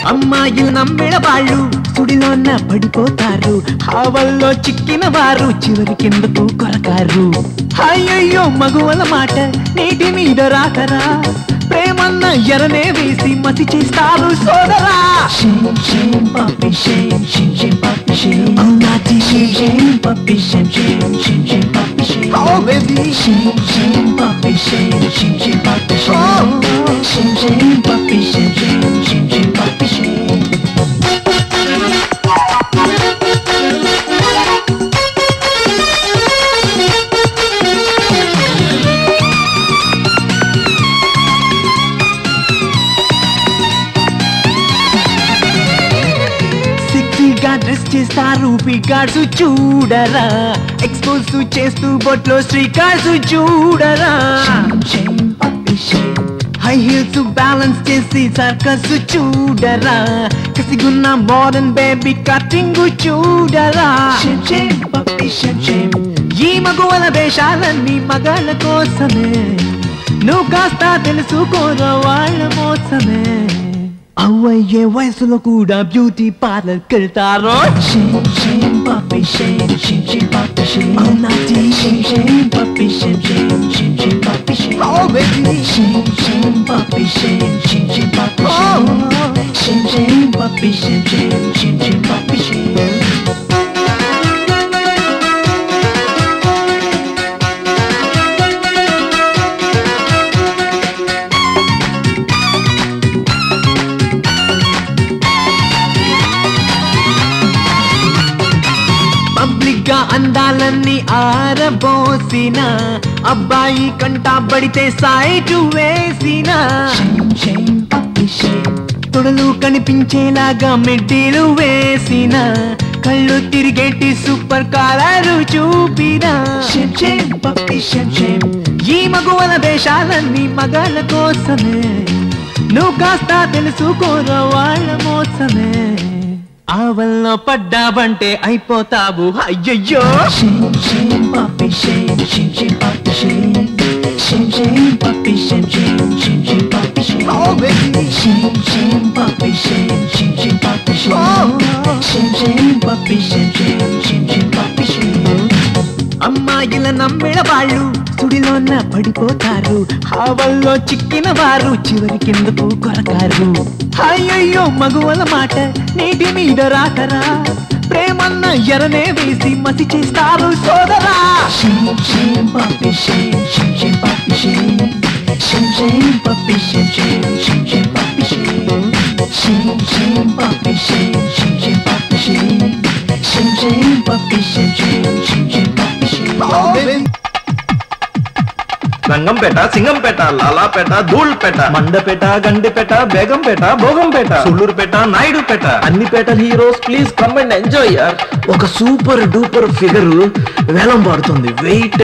అమ్మాయిలు నమ్మిన వాళ్ళు సుడిలోన పడిపోతారు హావల్లో చిక్కిన వారు చివరి కిందకు కొరకారు అయ్యయ్యో మగువల మాట నీటి మీద రాకరా ప్రేమన్న ఎరనే వేసి మసి చేస్తారు సోదరా Shame, shame, puppy, shame, shame, shame, puppy, shame. అవునాటి Shame, shame, puppy, shame, shame, shame, shame, puppy, shame. Oh, baby. Shame, shame, puppy, shame, shame, shame, puppy, shame. Oh. Shame, shame, puppy, shame, shame, shame, shame, puppy, shame. సెక్సీగా dress చేస్తారు పికార్డ్స్ చూడరా expose చేస్తూ బొట్లో శ్రీకార్డ్స్ చూడరా Shame, shame, puppy, shame. High heels balance చేసి circus చూడరా కసిగున్న మోడర్న్ బేబీ కటింగ్ చూడరా Shame, shame, puppy, shame, shame. ఈ మగువల వేషాలన్నీ మగాళ్ళ కోసమే నువ్వు కాస్త తెలుసుకోరా వాళ్ళ మోసమే అవ్వయ్యే వయసులో కూడా బ్యూటీ పార్లర్ కెళ్తారో Shame, shame, puppy, shame, shame, shame, puppy, shame. అవునాటి Shame, shame, puppy, shame, shame, shame, shame, puppy, shame. Oh, baby. Shame, shame, puppy, shame, shame, shame, puppy, Oh. shame. Shame, shame, puppy, shame, shame, shame, shame, puppy, shame. Public గా అందాలన్నీ ఆరబోసిన అబ్బాయి కంట పడితే site వేసిన Shame, shame, puppy, shame. తొడలు కనిపించేలాగా మెడ్డీలు వేసిన కళ్ళు తిరిగేటి సూపర్ కాలరు చూపిన Shame, shame, puppy, shame, shame. ఈ మగువల వేషాలన్నీ మగాళ్ళ కోసమే నువ్వు కాస్త తెలుసుకోరా వాళ్ళ మోసమే ఆవల్లో పడ్డావంటే అయిపోతావు అయ్యయ్యో Shame, shame, puppy, shame, shame, shame, puppy, shame. Shame, shame, puppy, shame, shame, shame, shame, puppy, shame. Oh, baby. Shame, shame, puppy, shame, shame, shame, puppy, shame. Oh. Shame, shame, puppy, shame, shame, shame, shame, puppy, shame. అమ్మాయిల నమ్మిన వాళ్ళు సుడిలోన పడిపోతారు హావల్లో చిక్కిన వారు చివరి కిందకు కొరకారు అయ్యయ్యో మగువల మాట నీటి మీద రాకరా ప్రేమన్న ఎరనే వేసి మసి చేస్తారు సోదరా Shame, shame, puppy, shame, shame, shame, puppy, shame. Shame, shame, puppy, shame, shame, shame, shame, puppy, shame. Shame, shame, puppy, shame, shame, shame, puppy, shame. Shame, shame, puppy, shame, shame, shame, shame, puppy, shame. Rangampeta సింగంపేట Lalapet ధూళ్పేట Mandapeta Gandipet Begumpet భోగంపేట Sullurpeta Naidupeta అన్ని పేటల heroes please come and enjoy ఒక super duper figure వేలం పాడుతుంది wait